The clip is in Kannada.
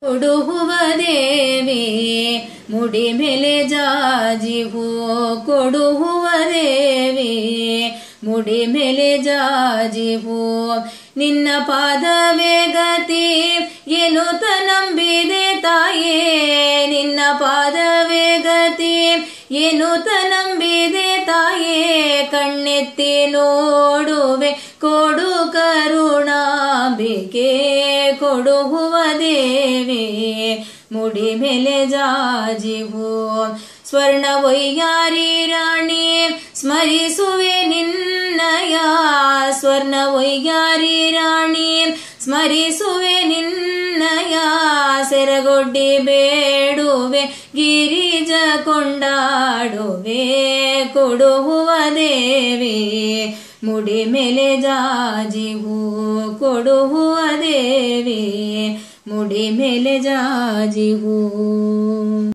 ಕೊಡುಹುವ ದೇವಿ ಮುಡಿ ಮೇಲೆ ಜಾಜಿ ಹೂ ಕೊಡುಹುವ ದೇವಿ ಮುಡಿ ಮೇಲೆ ಜಾಜಿ ಹೂ ನಿನ್ನ ಪಾದವೇ ಗತಿ ಎನ್ನುತ್ತ ನಂಬಿದೆ ತಾಯೇ ನಿನ್ನ ಪಾದವೇ ಗತಿ ಎನ್ನುತ್ತ ನಂಬಿದೆ ತಾಯೇ ಕಣ್ಣೆತ್ತಿ ನೋಡುವೆ ಕೊಡು ಕರುಣಾಂಬಿಕೆ ಕೊಡುಹುವ ದೇವಿ ಮುಡಿ ಮೇಲೆ ಜಾಜಿ ಹೂ ಸ್ವರ್ಣ ವೈಯಾರಿ ರಾಣಿ ಸ್ಮರಿಸುವೆ ನಿನ್ನಯ ಸ್ವರ್ಣ ವೈಯಾರಿ ರಾಣಿ ಸ್ಮರಿಸುವೆ ನಿನ್ನಯ ಸೆರಗೊಡ್ಡಿ ಬೇಡುವೆ ಗಿರಿಜ ಕೊಂಡಾಡುವೆ ಕೊಡುಹುವ ದೇವಿ ಮುಡಿ ಮೇಲೆ ಜಾಜಿ ಹೂ ಕೊಡುಹುವ ದೇವಿ ಮುಡಿ ಮೇಲೆ ಜಾಜಿ ಹೂ